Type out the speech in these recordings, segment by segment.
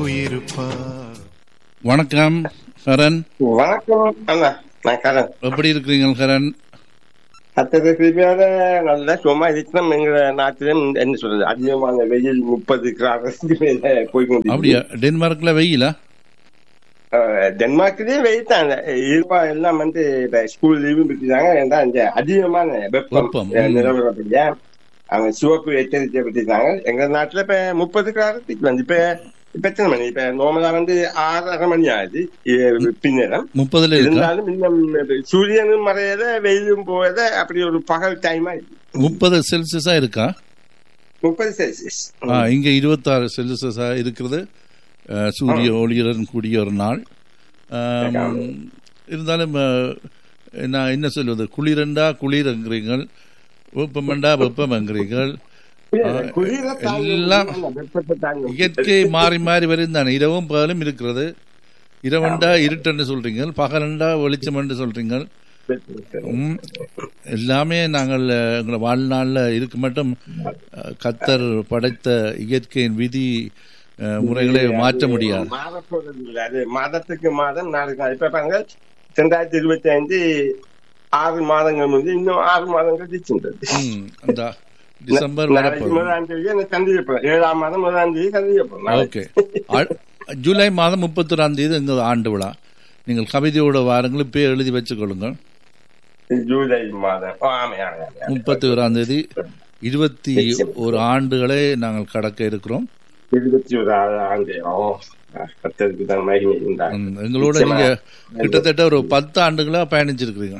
போயிருப்பார் வணக்கம் கரண் வணக்கம் அண்ணா நான் கரண் எப்படி இருக்கிறீங்க கரண் அத்தனை கிருமியோட நல்ல சும்மா இருக்கணும் எங்க நாட்டிலும் என்ன சொல்றது அதிகமான வெயில் முப்பது கிராமத்துக்கு மேல போய் அப்படியா டென்மார்க்ல வெயிலா டென்மார்க்லயே வெயில் தான் இருப்பா எல்லாம் வந்து இப்ப ஸ்கூல் லீவும் விட்டுட்டாங்க ஏன்னா இந்த அதிகமான வெப்பம் வெப்பம், அஹ், ம். நிலவரப்படியா அவங்க சிவப்பு எச்சரிக்கை விட்டுட்டாங்க எங்க நாட்டுல இப்ப முப்பது கிராமத்துக்கு வந்து இப்ப இப்ப எத்தனை மணி இப்ப நார்மலா வந்து ஆறரை மணி ஆகுது இ- பின்னரம் முப்பதுல இருக்கா இருந்தாலும் இன்னும் சூரியனும் மறையத வெயிலும் போயத அப்படி ஒரு பகல் டைமா முப்பது செல்சியஸா இருக்கா முப்பது செல்சியஸ் ஆ, இங்க இருபத்தாறு செல்சியஸா இருக்கிறது அஹ், சூரிய ஒளியுடன் கூடிய ஒரு நாள் ஆம், இருந்தாலும் அஹ், நான் என்ன சொல்வது குளிரண்டா குளிரங்கிறீர்கள் வெப்பமண்டா வெப்பமங்கிறீர்கள் குளிர எல்லாம் வெப்பத்தை தாங்கும். இயற்கை மாறி மாறி வரும் தானே இரவும் பகலும் இருக்கிறது இரவண்டா இருட்டுன்னு சொல்றீங்க பகலண்டா வெளிச்சம்னு சொல்றீங்க ம், எல்லாமே நாங்கள் அஹ், எங்களை வாழ்நாளில் இருக்க மட்டும் அஹ், கத்தர் படைத்த இயற்கையின் விதி அஹ், முறைகளை மாற்ற முடியாது மாறப் போறது இல்ல. அது மாதத்துக்கு மாதம் நாளுக்கு நாள். இப்ப பாருங்க ரெண்டாயிரத்தி இருபத்தி ஐந்து ஆறு மாதங்கள் வந்து இன்னும் ஆறு மாதங்கள் இருக்கின்றது ம், அந்த டிசம்பர் நாளைக்கு வரப்போகுது முதலாம் தேதி எனக்கு சந்திக்கப்போம் ஏழாம் மாதம் முதலாம் தேதி சந்திக்கப்போம் ஓகே அ- ஜூலை மாதம் முப்பத்தொராம் தேதி எங்கள் ஆண்டு விழா நீங்கள் கவிதையோட வாரங்கள் இப்போ எழுதி வச்சுக்கொள்ளுங்கள் ஜூலை மாதம் ஆ, ஆமா, ஆமா, ஆமா. முப்பத்தி ஓராம் தேதி இருபத்தி ஒரு ஆண்டுகளை நாங்கள் கடக்க இருக்கிறோம் இருபத்தி ஒரு ஆண்டு ஓ கத்தருக்கு தான் மகிமை உண்டாகும் ம், எங்களோட நீங்க கிட்டத்தட்ட ஒரு பத்து ஆண்டுகளா பயணிச்சிருக்கிறீங்க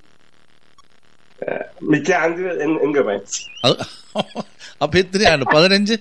மிச்ச ஆண்டு எங்க- எங்க போயிடுச்சு அது- அப்ப எத்தனை ஆண்டு பதினஞ்சு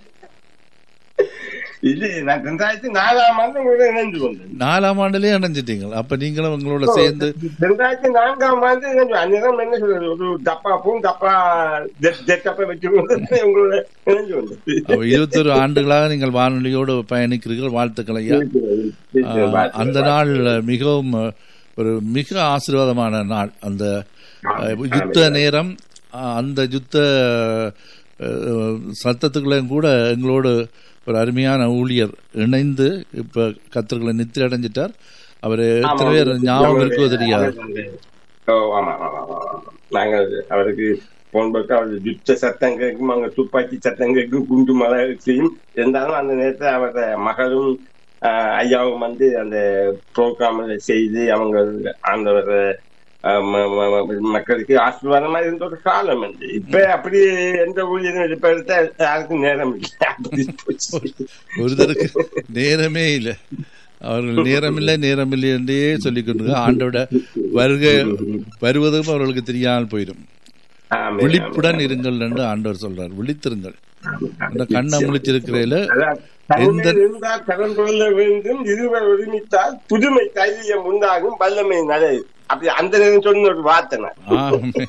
இது நான் ரெண்டாயிரத்தி நாலாம் ஆண்டு உங்களோட இணைந்து கொண்டேன் நாலாம் ஆண்டுலயே அடைஞ்சிட்டீங்க அப்ப நீங்களும் உங்களோட சேர்ந்து ரெண்டாயிரத்தி நான்காம் ஆண்டு இணைஞ்சு அந்நேரம் என்ன சொல்றது ஒரு டப்பா பூம் டப்பா டெட்டப்பா வச்சு கொண்டு உங்களோட இணைஞ்சு கொண்டது அப்ப இருபத்தொரு ஆண்டுகளாக நீங்கள் வானொலியோடு பயணிக்கிறீர்கள் வாழ்த்துக்கள் ஐயா ஆஹ், அந்த நாள் மிகவும் அஹ், ஒரு மிக ஆசீர்வாதமான நாள் அந்த அஹ், யுத்த நேரம் அஹ், அந்த யுத்த அஹ், சத்தத்துக்குள்ளேயும் கூட எங்களோடு ஒரு அருமையான ஊழியர் இணைந்து இப்ப கத்தர்களை நித்திரை அடைஞ்சிட்டார் அவர் எத்தனை பேர் ஞாபகம் இருக்கோ தெரியாது ஓ ஆமா ஆமா ஆமா, ஆமா. நாங்கள் அவருக்கு போன் போட்டு அவர் யுத்த சத்தம் கேட்கும் அங்க துப்பாக்கி சத்தம் கேட்கும் குண்டு மழை செய்யும் இருந்தாலும் அந்த நேரத்தில் அவரோட மகளும் ஆஹ், ஐயாவும் வந்து அந்த ப்ரோக்ராம் செய்து அவங்க ஆண்டவர் ஆஹ், ம- ம- ம- மக்களுக்கு ஆசீர்வாதமா இருந்த ஒரு காலம் வந்து இப்ப அப்படி எந்த ஊழியரும் இப்ப எடுத்தா யாருக்கும் நேரம் இல்லை அப்படி போச்சு. ஒருத்தருக்கு நேரமே இல்லை அவர்கள் நேரமில்லை நேரமில்லை என்றே சொல்லிக் கொண்டு ஆண்டோட வருகை வருவதும் அவர்களுக்கு தெரியாமல் போயிடும் ஆமே, விழிப்புடன் இருங்கள் என்று ஆண்டவர் சொல்றார் விழித்திருங்கள் அந்த கண்ணை முழிச்சிருக்கிறதுல அதான் எந்த- தன்மேல் இருந்தால் கடன் கொள்ள வேண்டும் இருவர் ஒருமித்தால் புதுமை தைரியம் உண்டாகும் வல்லமை நலை அப்படி அந்த நேரம் சொன்ன ஒரு வார்த்தை நான். ஆமே.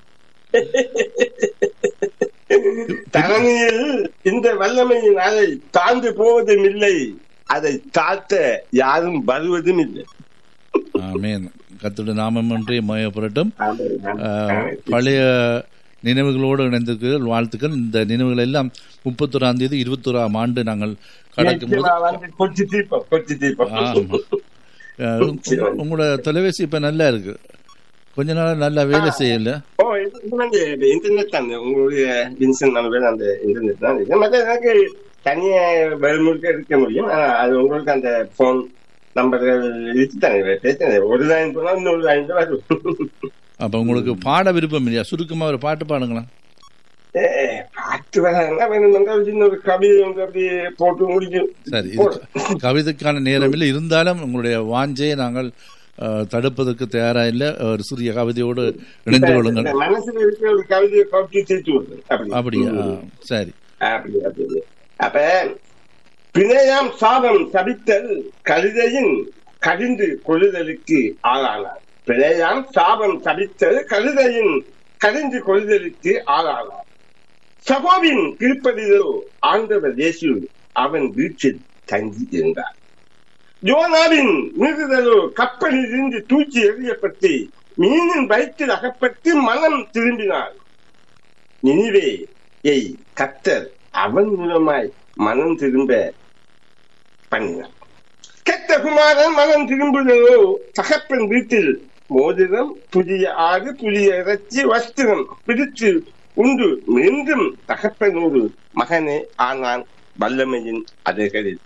தரணியில் இந்த வல்லமையின் அலை தாழ்ந்து போவதும் இல்லை அதை தாழ்த்த யாரும் வருவதும் இல்லை ஆமேன் கத்துடைய நாமம் ஒன்றே மயப்படட்டும் ஆஹ், பழைய நினைவுகளோடு இணைந்திருக்கிறீர்கள் வாழ்த்துக்கள் இந்த நினைவுகள் எல்லாம் முப்பத்தொராம் தேதி இருபத்தோராம் ஆண்டு நாங்கள் கடக்கும் போது நிச்சயமா வந்து கொச்சி தீபம் கொச்சி தீபம் ஆமா. அஹ், உங்க- உங்களோட தொலைபேசி இப்ப நல்லா இருக்கு கொஞ்ச நாள் நல்லா வேலை செய்யல ஓ இது இது வந்து இன்டர்நெட் தான் உங்களுடைய வின்சன் நம்பர் அந்த இன்டர்நெட் தான் இது மற்ற எனக்கு தனியா வெளிமுழுக்க இருக்க முடியும் ஆனா அது உங்களுக்கு அந்த போன் நம்பர்கள் இருக்குதானே பேசுறது ஒரு லைன் போனா இன்னொரு லைன் வரும் அப்ப உங்களுக்கு பாட விருப்பம் இல்லையா சுருக்கமா ஒரு பாட்டு பாடுங்களா ஏ, பாட்டு வராங்க வேணும்னா ஒரு சின்ன ஒரு கவிதை வந்து அப்படியே போட்டு முடிக்கும் சரி இது கவிதைக்கான நேரம் இல்லை இருந்தாலும் உங்களுடைய வாஞ்சையை நாங்கள் அஹ், தடுப்பதற்கு தயாரா இல்லை ஒரு சிறிய கவிதையோடு இணைந்து கொள்ளுங்கள் இந்த மனசுல இருக்கிற ஒரு கவிதையை கவிச்சு தீர்த்து விடுறது அப்படி அப்படியா ஆ, சரி அப்படி அப்படி அப்ப பிணையாம் சாபம் சபித்தல் கழுதையின் கடிந்து கொள்ளுதலுக்கு ஆளானார் பிணையாம் சாபம் சபித்தல் கழுதையின் கடிந்து கொள்ளுதலுக்கு ஆளானார் சகோவின் திருப்பதிதோ ஆண்டவர் இயேசு அவன் வீட்டில் தங்கி இருந்தார் யோனாவின் மீறுதலோ கப்பலில் இருந்து தூக்கி எறியப்பட்டு மீனின் வயிற்றில் அகப்பட்டு மனம் திரும்பினார் நினிவே ஏய் கத்தர் அவன் மூலமாய் மனம் திரும்ப பண்ணினார் கெட்ட குமாரன் மகன் திரும்புதோ தகப்பன் வீட்டில் மோதிரம் புதிய ஆறு புதிய இறைச்சி வஸ்திரம் பிடித்து உண்டு மீண்டும் தகப்பனோடு மகனே ஆனான் வல்லமையின் அதைகளில்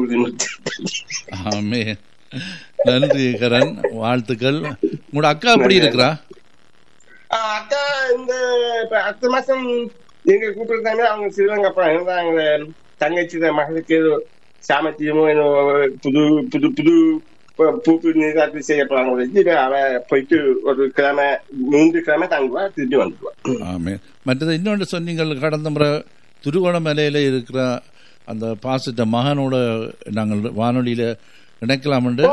ஆமே நன்றி கரண் வாழ்த்துக்கள் உங்களோட அக்கா எப்படி இருக்கிறா அக்கா இந்த இப்ப அடுத்த மாசம் எங்க கூப்பிடுறாங்க அவங்க ஸ்ரீலங்கா போறாங்க அவங்க தங்கச்சி மகளுக்கு ஏதோ சாமத்தியமோ ஏதோ புது புது புது பூப்பு நீராட்டு செய்ய போறாங்க அவ போயிட்டு ஒரு கிழமை மூன்று கிழமை தங்குவா திரும்பி வந்துடுவா ஆமே மற்றது இன்னொன்று சொன்னீங்கள் கடந்த முறை திருகோணமலையில இருக்கிற அந்த பாசிட்ட மகனோட நாங்கள் வானொலியில இணைக்கலாம் என்று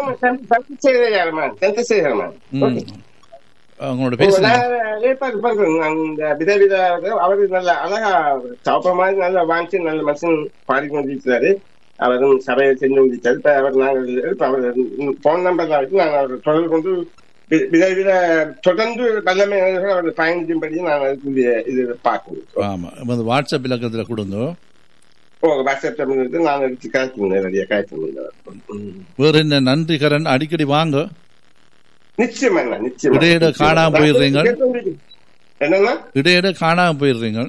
அவங்களோட அவரு நல்ல அழகா சவப்ப மாதிரி நல்ல வாங்கி நல்ல மனுஷன் பாடிக்கொண்டிருக்கிறாரு அவரும் சபையை செஞ்சு முடிச்சாரு இப்ப அவர் நாங்கள் இப்ப அவர் போன் நம்பர் தான் வச்சு நாங்கள் அவர் தொடர்பு கொண்டு விரைவில் தொடர்ந்து வல்லமை அவர் பயணிக்கும்படி நான் அதுக்குரிய இது பார்க்கணும் ஆமா வாட்ஸ்அப் இலக்கத்துல கொடுங்க ஓ வாட்ஸ்அப் நான் எடுத்து காய்ச்சல் நிறைய காய்ச்சல் வேற என்ன நன்றி கரண் அடிக்கடி வாங்க நிச்சயமா நிச்சயம் இடையிட காணாம போயிடுறீங்க என்னன்னா இடையிட காணாம போயிடுறீங்க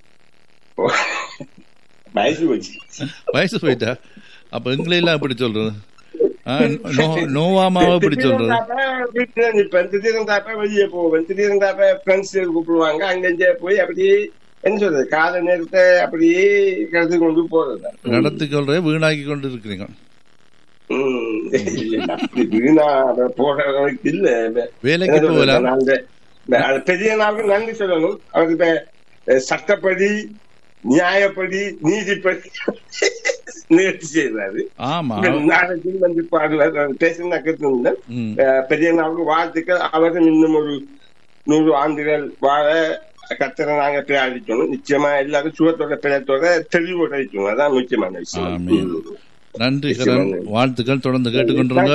வயசு போச்சு வயசு போயிட்டா அப்ப எங்களெல்லாம் எப்படி சொல்றது நோவாமாவை எப்படி சொல்றது திடீர்னு தாப்ப வெளியே போவேன் திடீர்னு தாப்ப ஃப்ரெண்ட்ஸ் கூப்பிடுவாங்க அங்க போய் அப்படியே என்ன சொல்றது கால நேரத்தை அப்படியே கடத்தி கொண்டு போறது நடத்தி கொள்ற வீணாக்கி கொண்டு இருக்கிறீங்க வீணா போற இல்ல வேலைக்கு போகலாம் பெரிய நாளுக்கு நன்றி சொல்லணும் அவருக்கு சட்டப்படி நியாயப்படி நீதிப்படி நிகழ்ச்சி செய்தாரு ஆமா நாளைக்கு வந்து பாடுவார் பேசினா கேட்டு பெரிய நாளுக்கு வாழ்த்துக்கள் அவரும் இன்னும் ஒரு நூறு ஆண்டுகள் வாழ கத்தரை நாங்க பிரார்த்திக்கணும் நிச்சயமா எல்லாரும் சுகத்தோட பிறத்தோட தெளிவோட இருக்கணும் அதான் முக்கியமான விஷயம் நன்றி கரண் வாழ்த்துக்கள் தொடர்ந்து கேட்டுக்கொண்டிருங்க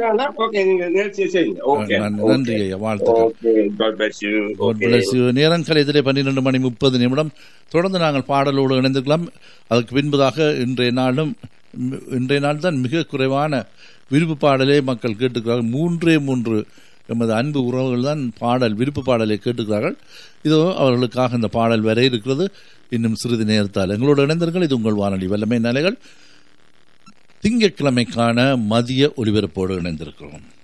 நன்றி ஐயா வாழ்த்துக்கள் நேரம் கலைதிலே பன்னிரண்டு மணி முப்பது நிமிடம் தொடர்ந்து நாங்கள் பாடலோடு இணைந்திருக்கலாம் அதுக்கு பின்பதாக இன்றைய நாளும் இன்றைய நாள் தான் மிக குறைவான விருப்பு பாடலே மக்கள் கேட்டுக்கிறார்கள் மூன்றே மூன்று எமது அன்பு உறவுகள் தான் பாடல் விருப்பு பாடலை கேட்டுக்கிறார்கள் இதோ அவர்களுக்காக இந்த பாடல் வர இருக்கிறது இன்னும் சிறிது நேரத்தால் எங்களோடு இணைந்தீர்கள் இது உங்கள் வானொலி வல்லமை நிலைகள் திங்கட்கிழமைக்கான மதிய ஒலிபரப்போடு இணைந்திருக்கிறோம்